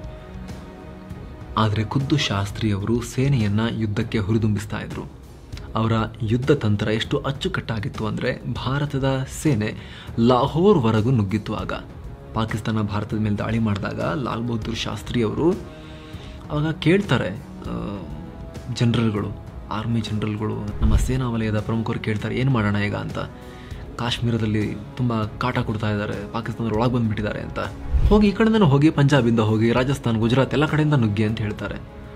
ಆದರೆ ಖುದ್ದು ಶಾಸ್ತ್ರಿಯವರು ಸೇನೆಯನ್ನು ಯುದ್ಧಕ್ಕೆ ಹುರಿದುಂಬಿಸ್ತಾ ಇದ್ರು ಅವರ ಯುದ್ಧ ತಂತ್ರ ಎಷ್ಟು ಅಚ್ಚುಕಟ್ಟಾಗಿತ್ತು ಅಂದರೆ ಭಾರತದ ಸೇನೆ ಲಾಹೋರ್ವರೆಗೂ ನುಗ್ಗಿತ್ತು ಆಗ ಪಾಕಿಸ್ತಾನ ಭಾರತದ ಮೇಲೆ ದಾಳಿ ಮಾಡಿದಾಗ ಲಾಲ್ ಬಹದ್ದೂರ್ ಶಾಸ್ತ್ರಿಯವರು ಆವಾಗ ಕೇಳ್ತಾರೆ ಜನರಲ್ಗಳು ಆರ್ಮಿ ಜನರಲ್ಗಳು ನಮ್ಮ ಸೇನಾ ವಲಯದ ಪ್ರಮುಖರು ಕೇಳ್ತಾರೆ ಏನು ಮಾಡೋಣ ಈಗ ಅಂತ ಕಾಶ್ಮೀರದಲ್ಲಿ ತುಂಬ ಕಾಟ ಕೊಡ್ತಾ ಇದ್ದಾರೆ ಪಾಕಿಸ್ತಾನದ ಒಳಗೆ ಬಂದುಬಿಟ್ಟಿದ್ದಾರೆ ಅಂತ ಹೋಗಿ ಈ ಕಡೆಯಿಂದ ಹೋಗಿ ಪಂಜಾಬಿಂದ ಹೋಗಿ ರಾಜಸ್ಥಾನ್ ಗುಜರಾತ್ ಎಲ್ಲ ಕಡೆಯಿಂದ ನುಗ್ಗಿ ಅಂತ ಹೇಳ್ತಾರೆ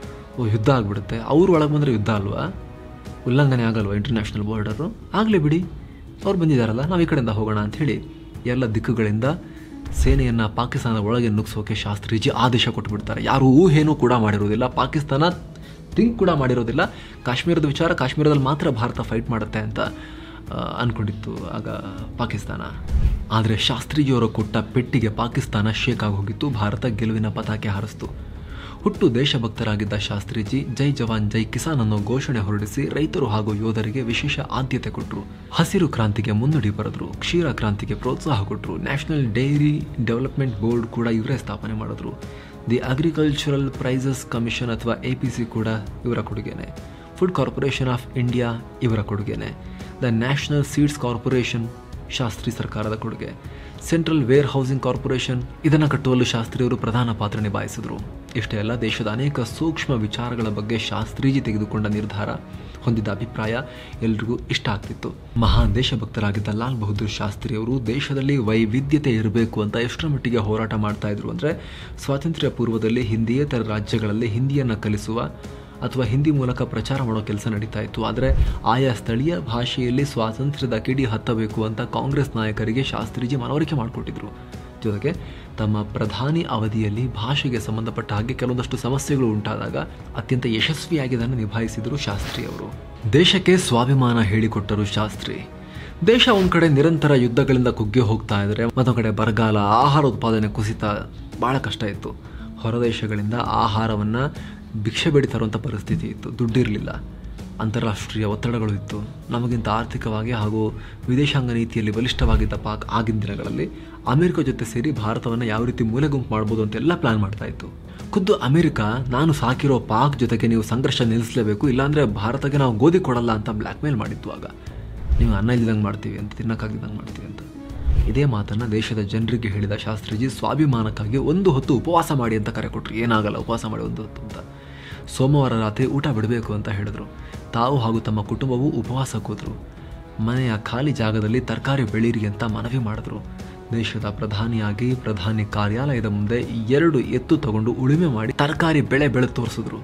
ಓ ಯುದ್ಧ ಆಗಿಬಿಡುತ್ತೆ ಅವ್ರು ಒಳಗೆ ಬಂದರೆ ಯುದ್ಧ ಅಲ್ವಾ ಉಲ್ಲಂಘನೆ ಆಗಲ್ವಾ ಇಂಟರ್ನ್ಯಾಷನಲ್ ಬಾರ್ಡರು ಆಗಲೇ ಬಿಡಿ ಅವ್ರು ಬಂದಿದ್ದಾರಲ್ಲ ನಾವು ಈ ಕಡೆಯಿಂದ ಹೋಗೋಣ ಅಂಥೇಳಿ ಎಲ್ಲ ದಿಕ್ಕುಗಳಿಂದ ಸೇನೆಯನ್ನು ಪಾಕಿಸ್ತಾನದ ಒಳಗೆ ನುಗ್ಸೋಕೆ ಶಾಸ್ತ್ರೀಜಿ ಆದೇಶ ಕೊಟ್ಬಿಡ್ತಾರೆ ಯಾರು ಊಹೇನೂ ಕೂಡ ಮಾಡಿರೋದಿಲ್ಲ ಪಾಕಿಸ್ತಾನ ಥಿಂಕ್ ಕೂಡ ಮಾಡಿರೋದಿಲ್ಲ ಕಾಶ್ಮೀರದ ವಿಚಾರ ಕಾಶ್ಮೀರದಲ್ಲಿ ಮಾತ್ರ ಭಾರತ ಫೈಟ್ ಮಾಡುತ್ತೆ ಅಂತ ಅಂದ್ಕೊಂಡಿತ್ತು ಆಗ ಪಾಕಿಸ್ತಾನ ಆದರೆ ಶಾಸ್ತ್ರೀಜಿಯವರು ಕೊಟ್ಟ ಪೆಟ್ಟಿಗೆ ಪಾಕಿಸ್ತಾನ ಶೇಕ್ ಆಗಿ ಹೋಗಿತ್ತು ಭಾರತ ಗೆಲುವಿನ ಪತಾಕೆ ಹಾರಿಸ್ತು ಹುಟ್ಟು ದೇಶಭಕ್ತರಾಗಿದ್ದ ಶಾಸ್ತ್ರೀಜಿ ಜೈ ಜವಾನ್ ಜೈ ಕಿಸಾನ್ ಅನ್ನೋ ಘೋಷಣೆ ಹೊರಡಿಸಿ ರೈತರು ಹಾಗೂ ಯೋಧರಿಗೆ ವಿಶೇಷ ಆದ್ಯತೆ ಕೊಟ್ಟರು ಹಸಿರು ಕ್ರಾಂತಿಗೆ ಮುನ್ನುಡಿ ಬರೆದ್ರು ಕ್ಷೀರ ಕ್ರಾಂತಿಗೆ ಪ್ರೋತ್ಸಾಹ ಕೊಟ್ಟರು ನ್ಯಾಷನಲ್ ಡೈರಿ ಡೆವಲಪ್ಮೆಂಟ್ ಬೋರ್ಡ್ ಕೂಡ ಇವರೇ ಸ್ಥಾಪನೆ ಮಾಡಿದ್ರು ದಿ ಅಗ್ರಿಕಲ್ಚರಲ್ ಪ್ರೈಸಸ್ ಕಮಿಷನ್ ಅಥವಾ ಎ ಪಿ ಸಿ ಕೂಡ ಇವರ ಕೊಡುಗೆನೆ ಫುಡ್ ಕಾರ್ಪೊರೇಷನ್ ಆಫ್ ಇಂಡಿಯಾ ಇವರ ಕೊಡುಗೆನೆ the national seeds corporation Shastri ಸರ್ಕಾರದ ಕೊಡುಗೆ ಸೆಂಟ್ರಲ್ ವೇರ್ ಹೌಸಿಂಗ್ ಕಾರ್ಪೊರೇಷನ್ ಇದನ್ನು ಕಟ್ಟುವಲ್ಲೂ ಶಾಸ್ತ್ರಿಯವರು ಪ್ರಧಾನ ಪಾತ್ರ ನಿಭಾಯಿಸಿದರು ಇಷ್ಟೇ ಅಲ್ಲ ದೇಶದ ಅನೇಕ ಸೂಕ್ಷ್ಮ ವಿಚಾರಗಳ ಬಗ್ಗೆ ಶಾಸ್ತ್ರೀಜಿ ತೆಗೆದುಕೊಂಡ ನಿರ್ಧಾರ ಹೊಂದಿದ್ದ ಅಭಿಪ್ರಾಯ ಎಲ್ರಿಗೂ ಇಷ್ಟ ಆಗ್ತಿತ್ತು ಮಹಾನ್ ದೇಶಭಕ್ತರಾಗಿದ್ದ ಲಾಲ್ ಬಹದ್ದೂರ್ ಶಾಸ್ತ್ರಿಯವರು ದೇಶದಲ್ಲಿ ವೈವಿಧ್ಯತೆ ಇರಬೇಕು ಅಂತ ಎಷ್ಟರ ಮಟ್ಟಿಗೆ ಹೋರಾಟ ಮಾಡ್ತಾ ಇದ್ರು ಅಂದರೆ ಸ್ವಾತಂತ್ರ್ಯ ಪೂರ್ವದಲ್ಲಿ ಹಿಂದಿಯೇತರ ರಾಜ್ಯಗಳಲ್ಲಿ ಹಿಂದಿಯನ್ನು ಕಲಿಸುವ ಅಥವಾ ಹಿಂದಿ ಮೂಲಕ ಪ್ರಚಾರ ಮಾಡೋ ಕೆಲಸ ನಡೀತಾ ಇತ್ತು ಆದರೆ ಆಯಾ ಸ್ಥಳೀಯ ಭಾಷೆಯಲ್ಲಿ ಸ್ವಾತಂತ್ರ್ಯದ ಕಿಡಿ ಹತ್ತಬೇಕು ಅಂತ ಕಾಂಗ್ರೆಸ್ ನಾಯಕರಿಗೆ ಶಾಸ್ತ್ರೀಜಿ ಮನವರಿಕೆ ಮಾಡಿಕೊಟ್ಟಿದ್ರು ಜೊತೆಗೆ ತಮ್ಮ ಪ್ರಧಾನಿ ಅವಧಿಯಲ್ಲಿ ಭಾಷೆಗೆ ಸಂಬಂಧಪಟ್ಟ ಹಾಗೆ ಕೆಲವೊಂದಷ್ಟು ಸಮಸ್ಯೆಗಳು ಉಂಟಾದಾಗ ಅತ್ಯಂತ ಯಶಸ್ವಿಯಾಗಿ ಅದನ್ನು ನಿಭಾಯಿಸಿದರು ಶಾಸ್ತ್ರಿ ಅವರು ದೇಶಕ್ಕೆ ಸ್ವಾಭಿಮಾನ ಹೇಳಿಕೊಟ್ಟರು ಶಾಸ್ತ್ರಿ ದೇಶ ಒಂದು ಕಡೆ ನಿರಂತರ ಯುದ್ಧಗಳಿಂದ ಕುಗ್ಗಿ ಹೋಗ್ತಾ ಇದ್ರೆ ಮತ್ತೊಂದು ಕಡೆ ಬರಗಾಲ ಆಹಾರ ಉತ್ಪಾದನೆ ಕುಸಿತ ಭಾಳ ಕಷ್ಟ ಇತ್ತು ಹೊರದೇಶಗಳಿಂದ ಆಹಾರವನ್ನು ಭಿಕ್ಷೆ ಬೇಡಿ ತರುವಂಥ ಪರಿಸ್ಥಿತಿ ಇತ್ತು ದುಡ್ಡಿರಲಿಲ್ಲ ಅಂತಾರಾಷ್ಟ್ರೀಯ ಒತ್ತಡಗಳು ಇತ್ತು ನಮಗಿಂತ ಆರ್ಥಿಕವಾಗಿ ಹಾಗೂ ವಿದೇಶಾಂಗ ನೀತಿಯಲ್ಲಿ ಬಲಿಷ್ಠವಾಗಿದ್ದ ಪಾಕ್ ಆಗಿನ ದಿನಗಳಲ್ಲಿ ಅಮೆರಿಕ ಜೊತೆ ಸೇರಿ ಭಾರತವನ್ನು ಯಾವ ರೀತಿ ಮೂಲೆಗುಂಪು ಮಾಡ್ಬೋದು ಅಂತೆಲ್ಲ ಪ್ಲಾನ್ ಮಾಡ್ತಾ ಇತ್ತು ಖುದ್ದು ಅಮೆರಿಕ ನಾನು ಸಾಕಿರೋ ಪಾಕ್ ಜೊತೆಗೆ ನೀವು ಸಂಘರ್ಷ ನಿಲ್ಲಿಸಲೇಬೇಕು ಇಲ್ಲಾಂದರೆ ಭಾರತಕ್ಕೆ ನಾವು ಗೋಧಿ ಕೊಡಲ್ಲ ಅಂತ ಬ್ಲ್ಯಾಕ್ ಮೇಲ್ ಮಾಡಿತ್ತು ಆಗ ನೀವು ಅನ್ನ ಇಲ್ದಂಗೆ ಮಾಡ್ತೀವಿ ಅಂತ ತಿನ್ನಕ್ಕಾಗಿದ್ದಂಗೆ ಮಾಡ್ತೀವಿ ಅಂತ ಇದೇ ಮಾತನ್ನು ದೇಶದ ಜನರಿಗೆ ಹೇಳಿದ ಶಾಸ್ತ್ರೀಜಿ ಸ್ವಾಭಿಮಾನಕ್ಕಾಗಿ ಒಂದು ಹೊತ್ತು ಉಪವಾಸ ಮಾಡಿ ಅಂತ ಕರೆ ಕೊಟ್ಟರು ಏನಾಗಲ್ಲ ಉಪವಾಸ ಮಾಡಿ ಒಂದು ಹೊತ್ತು ಅಂತ ಸೋಮವಾರ ರಾತ್ರಿ ಊಟ ಬಿಡಬೇಕು ಅಂತ ಹೇಳಿದ್ರು ತಾವು ಹಾಗೂ ತಮ್ಮ ಕುಟುಂಬವೂ ಉಪವಾಸ ಕೂತರು ಮನೆಯ ಖಾಲಿ ಜಾಗದಲ್ಲಿ ತರಕಾರಿ ಬೆಳೀರಿ ಅಂತ ಮನವಿ ಮಾಡಿದ್ರು ದೇಶದ ಪ್ರಧಾನಿಯಾಗಿ ಪ್ರಧಾನಿ ಕಾರ್ಯಾಲಯದ ಮುಂದೆ ಎರಡು ಎತ್ತು ತಗೊಂಡು ಉಳುಮೆ ಮಾಡಿ ತರಕಾರಿ ಬೆಳೆ ಬೆಳೆ ತೋರಿಸಿದ್ರು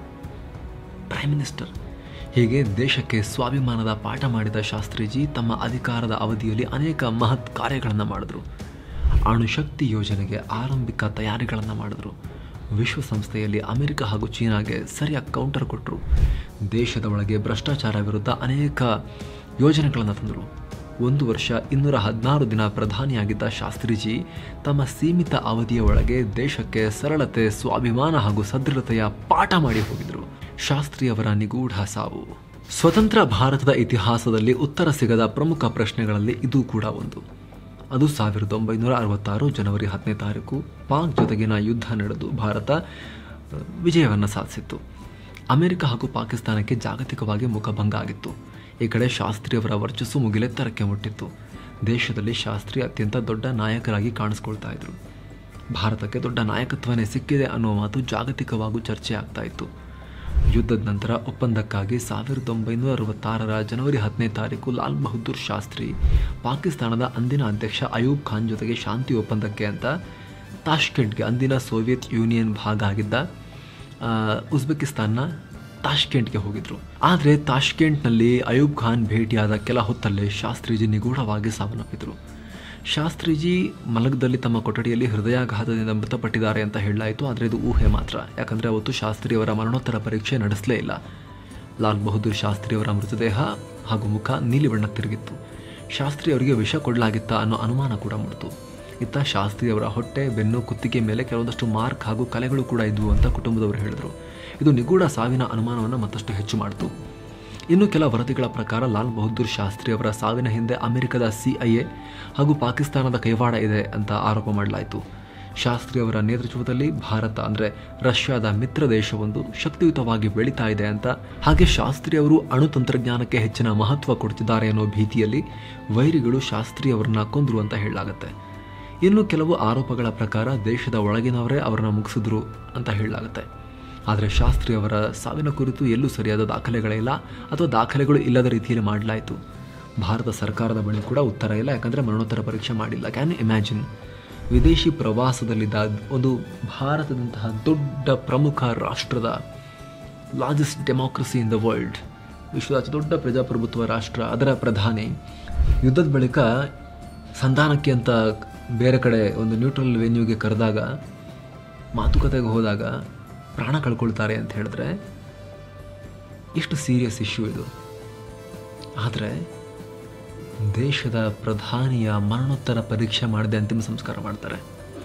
ಪ್ರೈಮ್ ಮಿನಿಸ್ಟರ್ ಹೀಗೆ ದೇಶಕ್ಕೆ ಸ್ವಾಭಿಮಾನದ ಪಾಠ ಮಾಡಿದ ಶಾಸ್ತ್ರೀಜಿ ತಮ್ಮ ಅಧಿಕಾರದ ಅವಧಿಯಲ್ಲಿ ಅನೇಕ ಮಹತ್ ಕಾರ್ಯಗಳನ್ನು ಮಾಡಿದ್ರು ಅಣುಶಕ್ತಿ ಯೋಜನೆಗೆ ಆರಂಭಿಕ ತಯಾರಿಗಳನ್ನು ಮಾಡಿದ್ರು ವಿಶ್ವಸಂಸ್ಥೆಯಲ್ಲಿ ಅಮೆರಿಕ ಹಾಗೂ ಚೀನಾಗೆ ಸರಿಯಾಗಿ ಕೌಂಟರ್ ಕೊಟ್ಟರು ದೇಶದ ಒಳಗೆ ಭ್ರಷ್ಟಾಚಾರ ವಿರುದ್ಧ ಅನೇಕ ಯೋಜನೆಗಳನ್ನು ತಂದರು ಒಂದು ವರ್ಷ ಇನ್ನೂರ ಹದಿನಾರು ದಿನ ಪ್ರಧಾನಿಯಾಗಿದ್ದ ಶಾಸ್ತ್ರೀಜಿ ತಮ್ಮ ಸೀಮಿತ ಅವಧಿಯ ಒಳಗೆ ದೇಶಕ್ಕೆ ಸರಳತೆ ಸ್ವಾಭಿಮಾನ ಹಾಗೂ ಸದೃಢತೆಯ ಪಾಠ ಮಾಡಿ ಹೋಗಿದ್ರು ಶಾಸ್ತ್ರಿಯವರ ನಿಗೂಢ ಸಾವು ಸ್ವತಂತ್ರ ಭಾರತದ ಇತಿಹಾಸದಲ್ಲಿ ಉತ್ತರ ಸಿಗದ ಪ್ರಮುಖ ಪ್ರಶ್ನೆಗಳಲ್ಲಿ ಇದು ಕೂಡ ಒಂದು ಅದು ಸಾವಿರದ ಒಂಬೈನೂರ ಅರವತ್ತಾರು ಜನವರಿ ಹತ್ತನೇ ತಾರೀಕು ಪಾಕ್ ಜೊತೆಗಿನ ಯುದ್ಧ ನಡೆದು ಭಾರತ ವಿಜಯವನ್ನು ಸಾಧಿಸಿತ್ತು ಅಮೆರಿಕ ಹಾಗೂ ಪಾಕಿಸ್ತಾನಕ್ಕೆ ಜಾಗತಿಕವಾಗಿ ಮುಖಭಂಗ ಆಗಿತ್ತು ಈ ಕಡೆ ಶಾಸ್ತ್ರಿಯವರ ವರ್ಚಸ್ಸು ಮುಗಿಲೆತ್ತರಕ್ಕೆ ಮುಟ್ಟಿತ್ತು ದೇಶದಲ್ಲಿ ಶಾಸ್ತ್ರಿ ಅತ್ಯಂತ ದೊಡ್ಡ ನಾಯಕರಾಗಿ ಕಾಣಿಸ್ಕೊಳ್ತಾ ಇದ್ರು ಭಾರತಕ್ಕೆ ದೊಡ್ಡ ನಾಯಕತ್ವನೇ ಸಿಕ್ಕಿದೆ ಅನ್ನೋ ಮಾತು ಜಾಗತಿಕವಾಗೂ ಚರ್ಚೆ ಆಗ್ತಾ ಇತ್ತು ಯುದ್ಧದ ನಂತರ ಒಪ್ಪಂದಕ್ಕಾಗಿ ಸಾವಿರದ ಒಂಬೈನೂರ ಅರವತ್ತಾರರ ಜನವರಿ ಹತ್ತನೇ ತಾರೀಕು ಲಾಲ್ ಬಹದ್ದೂರ್ ಶಾಸ್ತ್ರಿ ಪಾಕಿಸ್ತಾನದ ಅಂದಿನ ಅಧ್ಯಕ್ಷ ಅಯೂಬ್ ಖಾನ್ ಜೊತೆಗೆ ಶಾಂತಿ ಒಪ್ಪಂದಕ್ಕೆ ಅಂತ ತಾಷ್ಕೆಂಟ್ಗೆ ಅಂದಿನ ಸೋವಿಯತ್ ಯೂನಿಯನ್ ಭಾಗ ಆಗಿದ್ದ ಆ, ಉಜ್ಬೆಕಿಸ್ತಾನ್ನ ತಾಷ್ಕೆಂಟ್ಗೆ ಹೋಗಿದ್ರು ಆದರೆ ತಾಷ್ಕೆಂಟ್ನಲ್ಲಿ ಅಯೂಬ್ ಖಾನ್ ಭೇಟಿಯಾದ ಕೆಲ ಹೊತ್ತಲ್ಲೇ ಶಾಸ್ತ್ರೀಜಿ ನಿಗೂಢವಾಗಿ ಸಾವನ್ನಪ್ಪಿದ್ರು ಶಾಸ್ತ್ರೀಜಿ ಮಲಗದಲ್ಲಿ ತಮ್ಮ ಕೊಠಡಿಯಲ್ಲಿ ಹೃದಯಾಘಾತದಿಂದ ಮೃತಪಟ್ಟಿದ್ದಾರೆ ಅಂತ ಹೇಳಲಾಯಿತು ಆದರೆ ಇದು ಊಹೆ ಮಾತ್ರ ಯಾಕಂದರೆ ಅವತ್ತು ಶಾಸ್ತ್ರಿಯವರ ಮರಣೋತ್ತರ ಪರೀಕ್ಷೆ ನಡೆಸಲೇ ಇಲ್ಲ ಲಾಲ್ ಬಹದ್ದೂರ್ ಶಾಸ್ತ್ರಿಯವರ ಮೃತದೇಹ ಹಾಗೂ ಮುಖ ನೀಲಿ ಬಣ್ಣಕ್ಕೆ ತಿರುಗಿತ್ತು ಶಾಸ್ತ್ರಿ ಅವರಿಗೆ ವಿಷ ಕೊಡಲಾಗಿತ್ತಾ ಅನ್ನೋ ಅನುಮಾನ ಕೂಡ ಮೂಡಿತು ಇತ್ತ ಶಾಸ್ತ್ರಿಯವರ ಹೊಟ್ಟೆ ಬೆನ್ನು ಕುತ್ತಿಗೆ ಮೇಲೆ ಕೆಲವೊಂದಷ್ಟು ಮಾರ್ಕ್ ಹಾಗೂ ಕಲೆಗಳು ಕೂಡ ಇದ್ವು ಅಂತ ಕುಟುಂಬದವರು ಹೇಳಿದರು ಇದು ನಿಗೂಢ ಸಾವಿನ ಅನುಮಾನವನ್ನು ಮತ್ತಷ್ಟು ಹೆಚ್ಚು ಮಾಡಿತು ಇನ್ನು ಕೆಲ ವರದಿಗಳ ಪ್ರಕಾರ ಲಾಲ್ ಬಹದ್ದೂರ್ ಶಾಸ್ತ್ರಿ ಅವರ ಸಾವಿನ ಹಿಂದೆ ಅಮೆರಿಕದ ಸಿಐಎ ಹಾಗೂ ಪಾಕಿಸ್ತಾನದ ಕೈವಾಡ ಇದೆ ಅಂತ ಆರೋಪ ಮಾಡಲಾಯಿತು ಶಾಸ್ತ್ರಿ ಅವರ ನೇತೃತ್ವದಲ್ಲಿ ಭಾರತ ಅಂದರೆ ರಷ್ಯಾದ ಮಿತ್ರ ದೇಶವೊಂದು ಶಕ್ತಿಯುತವಾಗಿ ಬೆಳೀತಾ ಇದೆ ಅಂತ ಹಾಗೆ ಶಾಸ್ತ್ರಿ ಅವರು ಅಣು ತಂತ್ರಜ್ಞಾನಕ್ಕೆ ಹೆಚ್ಚಿನ ಮಹತ್ವ ಕೊಡ್ತಿದ್ದಾರೆ ಅನ್ನೋ ಭೀತಿಯಲ್ಲಿ ವೈರಿಗಳು ಶಾಸ್ತ್ರಿ ಅವರನ್ನ ಕೊಂದ್ರು ಅಂತ ಹೇಳಲಾಗುತ್ತೆ ಇನ್ನು ಕೆಲವು ಆರೋಪಗಳ ಪ್ರಕಾರ ದೇಶದ ಒಳಗಿನವರೇ ಅವರನ್ನ ಮುಗಿಸಿದ್ರು ಅಂತ ಹೇಳಲಾಗುತ್ತೆ ಆದರೆ ಶಾಸ್ತ್ರಿ ಅವರ ಸಾವಿನ ಕುರಿತು ಎಲ್ಲೂ ಸರಿಯಾದ ದಾಖಲೆಗಳಿಲ್ಲ ಅಥವಾ ದಾಖಲೆಗಳು ಇಲ್ಲದ ರೀತಿಯಲ್ಲಿ ಮಾಡಲಾಯಿತು ಭಾರತ ಸರ್ಕಾರದ ಬಳಿ ಕೂಡ ಉತ್ತರ ಇಲ್ಲ ಯಾಕಂದರೆ ಮರಣೋತ್ತರ ಪರೀಕ್ಷೆ ಮಾಡಿಲ್ಲ ಕ್ಯಾನ್ ಇಮ್ಯಾಜಿನ್ ವಿದೇಶಿ ಪ್ರವಾಸದಲ್ಲಿದ್ದ ಒಂದು ಭಾರತದಂತಹ ದೊಡ್ಡ ಪ್ರಮುಖ ರಾಷ್ಟ್ರದ largest democracy in the world ವಿಶ್ವದ ಅತಿ ದೊಡ್ಡ ಪ್ರಜಾಪ್ರಭುತ್ವ ರಾಷ್ಟ್ರ ಅದರ ಪ್ರಧಾನಿ ಯುದ್ಧದ ಬಳಿಕ ಸಂಧಾನಕ್ಕೆ ಅಂತ ಬೇರೆ ಕಡೆ ಒಂದು ನ್ಯೂಟ್ರಲ್ ವೆನ್ಯೂಗೆ ಕರೆದಾಗ ಮಾತುಕತೆಗೆ ಹೋದಾಗ ಪ್ರಾಣ ಕಳ್ಕೊಳ್ತಾರೆ ಅಂತ ಹೇಳಿದ್ರೆ ಎಷ್ಟು ಸೀರಿಯಸ್ ಇಶ್ಯೂ ಇದು ಆದರೆ ದೇಶದ ಪ್ರಧಾನಿಯ ಮರಣೋತ್ತರ ಪರೀಕ್ಷೆ ಮಾಡದೆ ಅಂತಿಮ ಸಂಸ್ಕಾರ ಮಾಡ್ತಾರೆ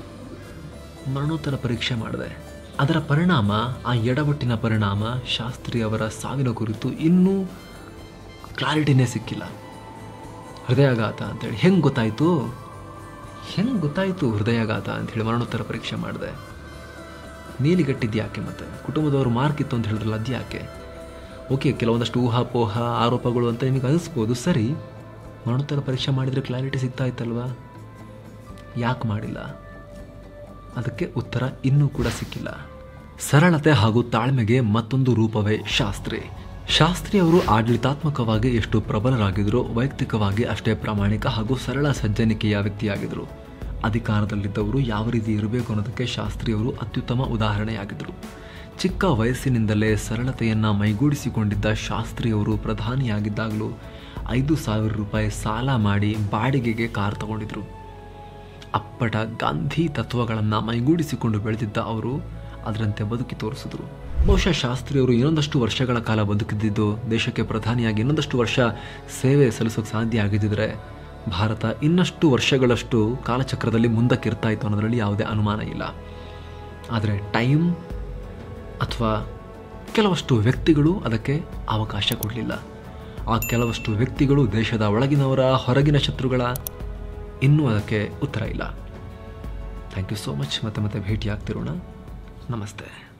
ಮರಣೋತ್ತರ ಪರೀಕ್ಷೆ ಮಾಡಿದೆ ಅದರ ಪರಿಣಾಮ ಆ ಎಡವಟ್ಟಿನ ಪರಿಣಾಮ ಶಾಸ್ತ್ರಿ ಅವರ ಸಾವಿನ ಕುರಿತು ಇನ್ನೂ ಕ್ಲಾರಿಟಿನೇ ಸಿಕ್ಕಿಲ್ಲ ಹೃದಯಾಘಾತ ಅಂತೇಳಿ ಹೆಂಗೆ ಗೊತ್ತಾಯಿತು ಹೆಂಗೆ ಗೊತ್ತಾಯಿತು ಹೃದಯಾಘಾತ ಅಂಥೇಳಿ ಮರಣೋತ್ತರ ಪರೀಕ್ಷೆ ಮಾಡಿದೆ ನೀಲಿಗಟ್ಟಿದ್ದು ಯಾಕೆ ಮತ್ತೆ ಕುಟುಂಬದವರು ಮಾರ್ಕ್ ಇತ್ತು ಅಂತ ಹೇಳಿದ್ರಲ್ಲ ಅದು ಯಾಕೆ ಓಕೆ ಕೆಲವೊಂದಷ್ಟು ಊಹಾಪೋಹ ಆರೋಪಗಳು ಅಂತ ನಿಮಗೆ ಅನಿಸ್ಬೋದು ಸರಿ ಮರಣೋತ್ತರ ಪರೀಕ್ಷೆ ಮಾಡಿದರೆ ಕ್ಲಾರಿಟಿ ಸಿಗ್ತಾ ಇತ್ತಲ್ವಾ ಯಾಕೆ ಮಾಡಿಲ್ಲ ಅದಕ್ಕೆ ಉತ್ತರ ಇನ್ನೂ ಕೂಡ ಸಿಕ್ಕಿಲ್ಲ ಸರಳತೆ ಹಾಗೂ ತಾಳ್ಮೆಗೆ ಮತ್ತೊಂದು ರೂಪವೇ ಶಾಸ್ತ್ರಿ ಶಾಸ್ತ್ರಿ ಅವರು ಆಡಳಿತಾತ್ಮಕವಾಗಿ ಎಷ್ಟು ಪ್ರಬಲರಾಗಿದ್ರೋ ವೈಯಕ್ತಿಕವಾಗಿ ಅಷ್ಟೇ ಪ್ರಾಮಾಣಿಕ ಹಾಗೂ ಸರಳ ಸಜ್ಜನಿಕೆಯ ವ್ಯಕ್ತಿಯಾಗಿದ್ದರು ಅಧಿಕಾರದಲ್ಲಿದ್ದವರು ಯಾವ ರೀತಿ ಇರಬೇಕು ಅನ್ನೋದಕ್ಕೆ ಶಾಸ್ತ್ರಿಯವರು ಅತ್ಯುತ್ತಮ ಉದಾಹರಣೆಯಾಗಿದ್ದರು ಚಿಕ್ಕ ವಯಸ್ಸಿನಿಂದಲೇ ಸರಳತೆಯನ್ನು ಮೈಗೂಡಿಸಿಕೊಂಡಿದ್ದ ಶಾಸ್ತ್ರಿಯವರು ಪ್ರಧಾನಿಯಾಗಿದ್ದಾಗಲೂ ಐದು ಸಾವಿರ ರೂಪಾಯಿ ಸಾಲ ಮಾಡಿ ಬಾಡಿಗೆಗೆ ಕಾರ್ ತಗೊಂಡಿದ್ರು ಅಪ್ಪಟ ಗಾಂಧಿ ತತ್ವಗಳನ್ನು ಮೈಗೂಡಿಸಿಕೊಂಡು ಬೆಳೆದಿದ್ದ ಅವರು ಅದರಂತೆ ಬದುಕಿ ತೋರಿಸಿದ್ರು ಬಹುಶಃ ಶಾಸ್ತ್ರಿಯವರು ಇನ್ನೊಂದಷ್ಟು ವರ್ಷಗಳ ಕಾಲ ಬದುಕಿದ್ದಿದ್ದು ದೇಶಕ್ಕೆ ಪ್ರಧಾನಿಯಾಗಿ ಇನ್ನೊಂದಷ್ಟು ವರ್ಷ ಸೇವೆ ಸಲ್ಲಿಸೋಕೆ ಸಾಧ್ಯ ಆಗಿದ್ದಿದ್ರೆ ಭಾರತ ಇನ್ನಷ್ಟು ವರ್ಷಗಳಷ್ಟು ಕಾಲಚಕ್ರದಲ್ಲಿ ಮುಂದಕ್ಕಿರ್ತಾ ಇತ್ತು ಅನ್ನೋದರಲ್ಲಿ ಯಾವುದೇ ಅನುಮಾನ ಇಲ್ಲ ಆದರೆ ಟೈಮ್ ಅಥವಾ ಕೆಲವಷ್ಟು ವ್ಯಕ್ತಿಗಳು ಅದಕ್ಕೆ ಅವಕಾಶ ಕೊಡಲಿಲ್ಲ ಆ ಕೆಲವಷ್ಟು ವ್ಯಕ್ತಿಗಳು ದೇಶದ ಒಳಗಿನವರ ಹೊರಗಿನ ಶತ್ರುಗಳ ಇನ್ನೂ ಅದಕ್ಕೆ ಉತ್ತರ ಇಲ್ಲ ಥ್ಯಾಂಕ್ ಯು ಸೋ ಮಚ್ ಮತ್ತೆ ಮತ್ತೆ ಭೇಟಿ ಆಗ್ತಿರೋಣ ನಮಸ್ತೆ